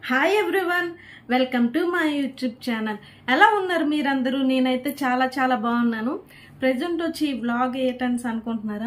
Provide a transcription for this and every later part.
hi everyone welcome to my YouTube channel ఎలా ఉన్నారు మీరందరూ నేనైతే చాలా చాలా బాగున్నాను ప్రజెంట్ వచ్చి ఈ వ్లాగ్ ఏటన్స్ అనుకుంటున్నారా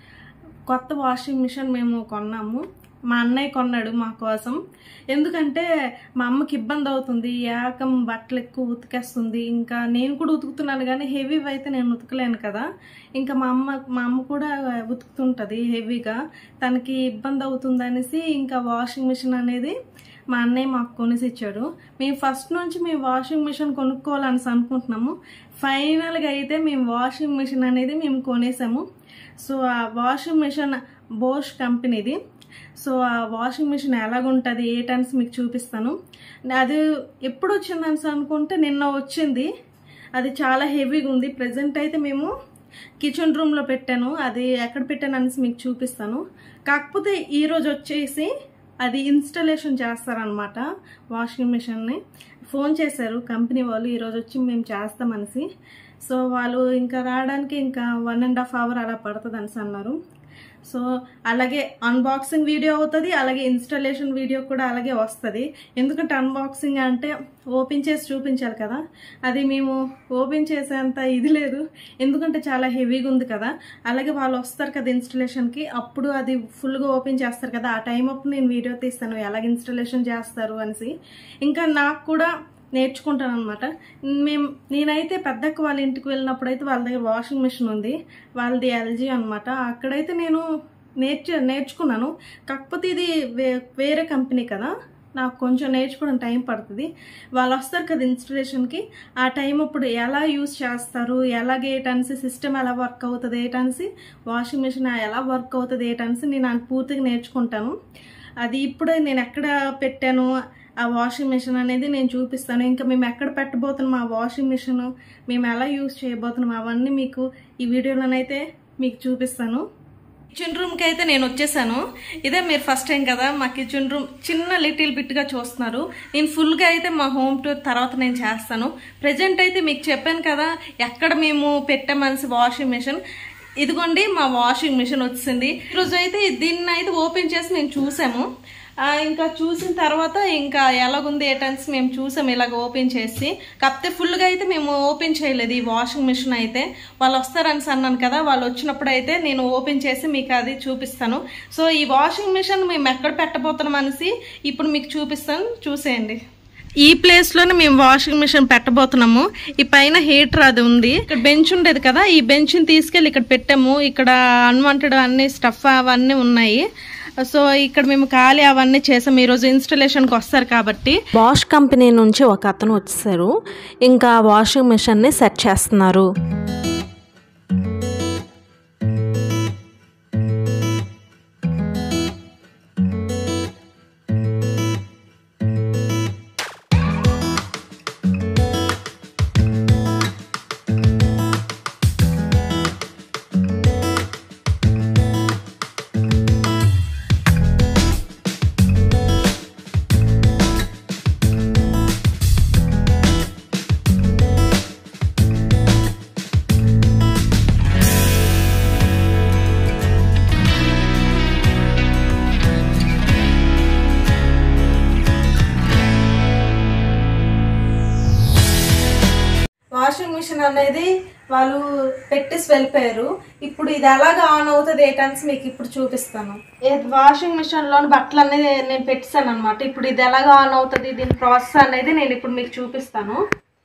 కొత్త వాషింగ్ మిషన్ మేము కొన్నాము మా అన్నయ్య కొన్నాడు మా కోసం ఎందుకంటే మా అమ్మకి ఇబ్బంది అవుతుంది ఏకం బట్టలు ఎక్కువ ఉతికేస్తుంది ఇంకా నేను కూడా ఉతుకుతున్నాను కానీ హెవీ అయితే నేను ఉతకలేను కదా ఇంకా మా అమ్మ మా అమ్మ కూడా ఉతుకుతుంటుంది హెవీగా తనకి ఇబ్బంది అవుతుంది అనేసి ఇంకా వాషింగ్ మిషన్ అనేది మా అన్నయ్య మాకు కొనేసి ఇచ్చాడు మేము ఫస్ట్ నుంచి మేము వాషింగ్ మిషన్ కొనుక్కోవాలని అనుకుంటున్నాము ఫైనల్గా అయితే మేము వాషింగ్ మిషన్ అనేది మేము కొనేసాము సో ఆ వాషింగ్ మిషన్ బోష్ కంపెనీది సో ఆ వాషింగ్ మిషన్ ఎలాగుంటుంది ఏ టన్స్ మీకు చూపిస్తాను అది ఎప్పుడు వచ్చిందని అనుకుంటే నిన్న వచ్చింది అది చాలా హెవీగా ఉంది ప్రజెంట్ అయితే మేము కిచెన్ రూమ్లో పెట్టాను అది ఎక్కడ పెట్టాను అనేసి మీకు చూపిస్తాను కాకపోతే ఈరోజు వచ్చేసి అది ఇన్స్టలేషన్ చేస్తారనమాట వాషింగ్ మిషన్ని ఫోన్ చేశారు కంపెనీ వాళ్ళు ఈరోజు వచ్చి మేము చేస్తామనేసి సో వాళ్ళు ఇంకా రావడానికి ఇంకా వన్ అండ్ హాఫ్ అవర్ అలా పడుతుంది అనేసి అన్నారు సో అలాగే అన్బాక్సింగ్ వీడియో అవుతుంది అలాగే ఇన్స్టాలేషన్ వీడియో కూడా అలాగే వస్తుంది ఎందుకంటే అన్బాక్సింగ్ అంటే ఓపెన్ చేసి చూపించాలి కదా అది మేము ఓపెన్ చేసేంత ఇది లేదు ఎందుకంటే చాలా హెవీగా ఉంది కదా అలాగే వాళ్ళు వస్తారు కదా ఇన్స్టలేషన్కి అప్పుడు అది ఫుల్గా ఓపెన్ చేస్తారు కదా ఆ టైం అప్పుడు నేను వీడియో తీస్తాను ఎలాగ ఇన్స్టలేషన్ చేస్తారు అనేసి ఇంకా నాకు కూడా నేర్చుకుంటాను అనమాట మేము నేనైతే పెద్దక్క వాళ్ళ ఇంటికి వెళ్ళినప్పుడు అయితే వాళ్ళ దగ్గర వాషింగ్ మిషన్ ఉంది వాళ్ళది ఎల్జీ అనమాట అక్కడైతే నేను నేర్చు నేర్చుకున్నాను కాకపోతే ఇది వే వేరే కంపెనీ కదా నాకు కొంచెం నేర్చుకోవడం టైం పడుతుంది వాళ్ళు వస్తారు కదా ఇన్స్టలేషన్కి ఆ టైం అప్పుడు ఎలా యూస్ చేస్తారు ఎలాగ ఏటనిసి సిస్టమ్ ఎలా వర్క్ అవుతుంది ఏటనిసి వాషింగ్ మిషన్ ఎలా వర్క్ అవుతుంది ఏటనిసి నేను అది పూర్తిగా నేర్చుకుంటాను అది ఇప్పుడే నేను ఎక్కడ పెట్టాను ఆ వాషింగ్ మిషన్ అనేది నేను చూపిస్తాను ఇంకా మేము ఎక్కడ పెట్టబోతున్నాం ఆ వాషింగ్ మిషన్ మేము ఎలా యూజ్ చేయబోతున్నాం అవన్నీ మీకు ఈ వీడియోలోనైతే మీకు చూపిస్తాను కిచెన్ రూమ్కి అయితే నేను వచ్చేసాను ఇదే మీరు ఫస్ట్ టైం కదా మా కిచెన్ రూమ్ చిన్న లిటిల్ బిట్గా చూస్తున్నారు నేను ఫుల్గా అయితే మా హోమ్ టూర్ తర్వాత నేను చేస్తాను ప్రజెంట్ అయితే మీకు చెప్పాను కదా ఎక్కడ మేము పెట్టామనిసి వాషింగ్ మిషన్ ఇదిగోండి మా వాషింగ్ మిషన్ వచ్చింది ఈరోజు అయితే దీన్ని అయితే ఓపెన్ చేసి మేము చూసాము ఇంకా చూసిన తర్వాత ఇంకా ఎలాగుంది ఏటన్స్ మేము చూసాం ఇలాగ ఓపెన్ చేసి కాకపోతే ఫుల్గా అయితే మేము ఓపెన్ చేయలేదు ఈ వాషింగ్ మిషన్ అయితే వాళ్ళు వస్తారని అన్నాను కదా వాళ్ళు వచ్చినప్పుడు అయితే నేను ఓపెన్ చేసి మీకు అది చూపిస్తాను సో ఈ వాషింగ్ మిషన్ మేము ఎక్కడ పెట్టబోతున్నాం అనేసి ఇప్పుడు మీకు చూపిస్తాను చూసేయండి ఈ ప్లేస్లోనే మేము వాషింగ్ మిషన్ పెట్టబోతున్నాము ఈ పైన హీటర్ అది ఉంది ఇక్కడ బెంచ్ ఉండేది కదా ఈ బెంచ్ని తీసుకెళ్ళి ఇక్కడ పెట్టాము ఇక్కడ అన్వాంటెడ్ అన్ని స్టఫ్ అవన్నీ ఉన్నాయి సో ఇక్కడ మేము ఖాళీ అవన్నీ చేసాం ఈరోజు ఇన్స్టలేషన్కి వస్తారు కాబట్టి బాష్ కంపెనీ నుంచి ఒక అతను వచ్చేసారు ఇంకా వాషింగ్ మిషన్ని సెట్ చేస్తున్నారు వాషింగ్ మిషన్ అనేది వాళ్ళు పెట్టేసి వెళ్ళిపోయారు ఇప్పుడు ఇది ఎలాగ ఆన్ అవుతుంది ఏటన్స్ మీకు ఇప్పుడు చూపిస్తాను వాషింగ్ మిషన్లో బట్టలు అనేది నేను పెట్టాను అనమాట ఇప్పుడు ఇది ఎలాగ ఆన్ అవుతుంది దీని ప్రాసెస్ అనేది నేను ఇప్పుడు మీకు చూపిస్తాను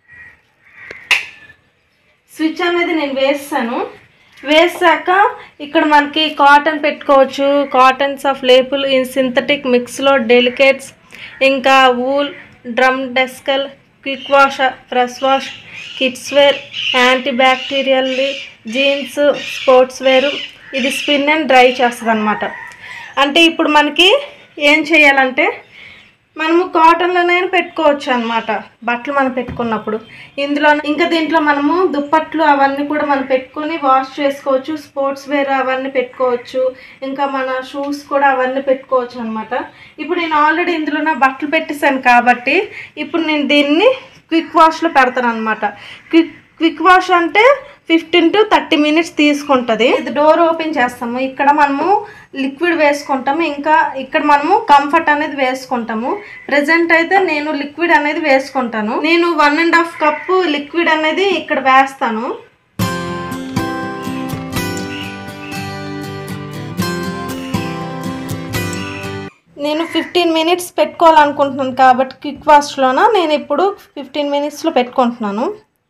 స్విచ్ అనేది నేను వేస్తాను వేసాక ఇక్కడ మనకి కాటన్ పెట్టుకోవచ్చు కాటన్స్ ఆఫ్ లేపుల్ ఇన్ సింథటిక్ మిక్స్లో డెలికేట్స్ ఇంకా wool drum descale quick wash press wash kids wear anti bacterial jeans sportswear ఇది స్పిన్ అండ్ డ్రై చేస్తుంది అనమాట అంటే ఇప్పుడు మనకి ఏం చేయాలంటే మనము కాటన్లోనైనా పెట్టుకోవచ్చు అనమాట బట్టలు మనం పెట్టుకున్నప్పుడు ఇందులో ఇంకా దీంట్లో మనము దుప్పట్లు అవన్నీ కూడా మనం పెట్టుకొని వాష్ చేసుకోవచ్చు స్పోర్ట్స్ వేర్ అవన్నీ పెట్టుకోవచ్చు ఇంకా మన షూస్ కూడా అవన్నీ పెట్టుకోవచ్చు అనమాట ఇప్పుడు నేను ఆల్రెడీ ఇందులో నా బట్టలు పెట్టేశాను కాబట్టి ఇప్పుడు నేను దీన్ని క్విక్ వాష్లో పెడతాను అనమాట క్విక్ క్విక్ వాష్ అంటే ఫిఫ్టీన్ టు థర్టీ మినిట్స్ తీసుకుంటుంది ఇది డోర్ ఓపెన్ చేస్తాము ఇక్కడ మనము లిక్విడ్ వేసుకుంటాము ఇంకా ఇక్కడ మనము కంఫర్ట్ అనేది వేసుకుంటాము ప్రజెంట్ అయితే నేను లిక్విడ్ అనేది వేసుకుంటాను నేను one and half cup liquid అనేది ఇక్కడ వేస్తాను నేను ఫిఫ్టీన్ మినిట్స్ పెట్టుకోవాలనుకుంటున్నాను కాబట్టి క్విక్ వాష్లోన నేను ఇప్పుడు ఫిఫ్టీన్ మినిట్స్లో పెట్టుకుంటున్నాను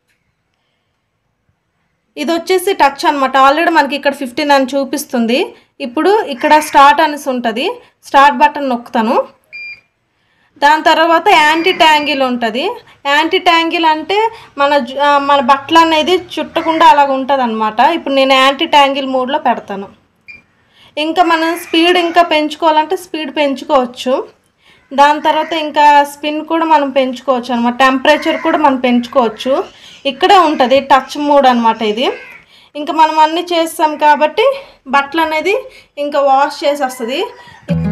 ఇది వచ్చేసి టచ్ అనమాట ఆల్రెడీ మనకి ఇక్కడ ఫిఫ్టీన్ అని చూపిస్తుంది ఇప్పుడు ఇక్కడ స్టార్ట్ అనేసి ఉంటుంది స్టార్ట్ బటన్ నొక్కుతాను దాని తర్వాత యాంటీ ట్యాంగిల్ ఉంటుంది యాంటీ ట్యాంగిల్ అంటే మన జు- ఆ, మన బట్టలు అనేది చుట్టకుండా అలాగ ఉంటుంది అనమాట ఇప్పుడు నేను యాంటీ ట్యాంగిల్ మోడ్లో పెడతాను ఇంకా మనం స్పీడ్ ఇంకా పెంచుకోవాలంటే స్పీడ్ పెంచుకోవచ్చు దాని తర్వాత ఇంకా స్పిన్ కూడా మనం పెంచుకోవచ్చు అనమాట టెంపరేచర్ కూడా మనం పెంచుకోవచ్చు ఇక్కడే ఉంటుంది టచ్ మోడ్ అనమాట ఇది ఇంకా మనం అన్నీ చేస్తాం కాబట్టి బట్టలు అనేది ఇంకా వాష్ చేసేస్తుంది